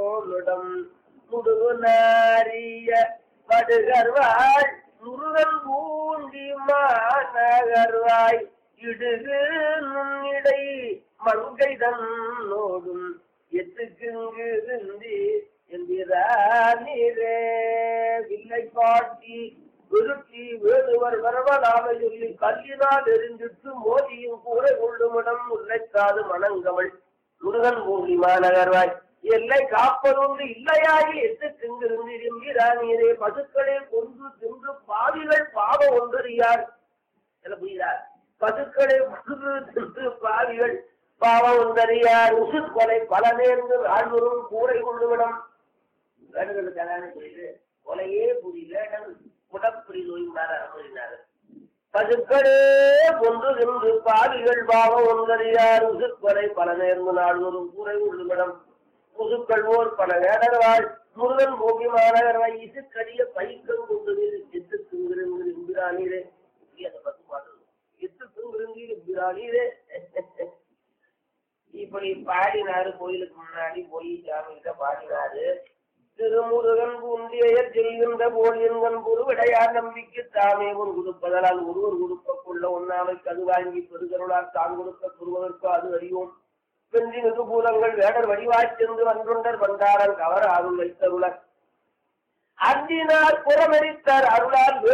போலிடம் முடுகு நாரிய படுகர்வாள் முருகன் பூண்டி மாநகர்வாய் இடுகு நுண்ணிடை மங்கை தன்னோடும் எத்துக்குங்கு இந்தி எந்திரே வில்லை காட்டி விருத்தி வேடுவர் வரவனாக சொல்லி கல்லினால் எரிஞ்சிட்டு மோதியும் கூரை கொள்ளுமிடம் முல்லைக்காது மணங்கவள் முருகன் பூண்டி மாநகர்வாய் எல்லை காப்பதுண்டு இல்லையாகி எட்டு திங்கிருந்து என்கிறானீரே பசுக்களே கொன்று தின்று பாவிகள் பாவம் ஒன்றறியார் என்ன புரியுதா பசுக்களை முழுது தின்று பாவிகள் பாவம் ஒன்றறியார் உசு கொலை பல நேர்ந்து ஆழ்வரும் கூரை கொள்ளுவிடம் வேண்டுதலுக்கு அதானே புரியுது கொலையே புரியல குடப்பிரி நோய்னார் அனுமதினார் பசுக்களே கொன்று தின்று பாவிகள் பாவம் ஒன்றறியார் உசு கொலை பல நேர்ந்து நாள்வரும் கூரை கொள்ளுவிடம் முதுக்கள் ஓர் பல வேடர்வாள் முருகன் போகி மாநகர்வாய் இசுக்கடிய பைக்கம் கொண்டு எத்து திங்கிருங்கிற இம்பிரானீரே அந்த பத்து பாடல் எத்து திங்கிருங்கிற இம்பிரானீரே இப்படி பாடினாரு கோயிலுக்கு முன்னாடி போய் சாமிகிட்ட பாடினாரு திருமுருகன் பூண்டிய செல்கின்ற போல் என்கண் பொருவிடையார் நம்பிக்கை தாமே உன் கொடுப்பதனால் ஒருவர் கொடுக்க கொள்ள ஒன்னாமைக்கு அது வாங்கி பெருகருளால் தான் கொடுக்க பெறுவதற்கு அது அறிவோம் வென்றி மிகுபூலங்கள் வேடர் வடிவாய்ச் சென்று வன்றுண்டர் வந்தாரன் கவர் அருள் வைத்தருளர் அன்றினார் புறமெரித்தார் அருளால் வேடு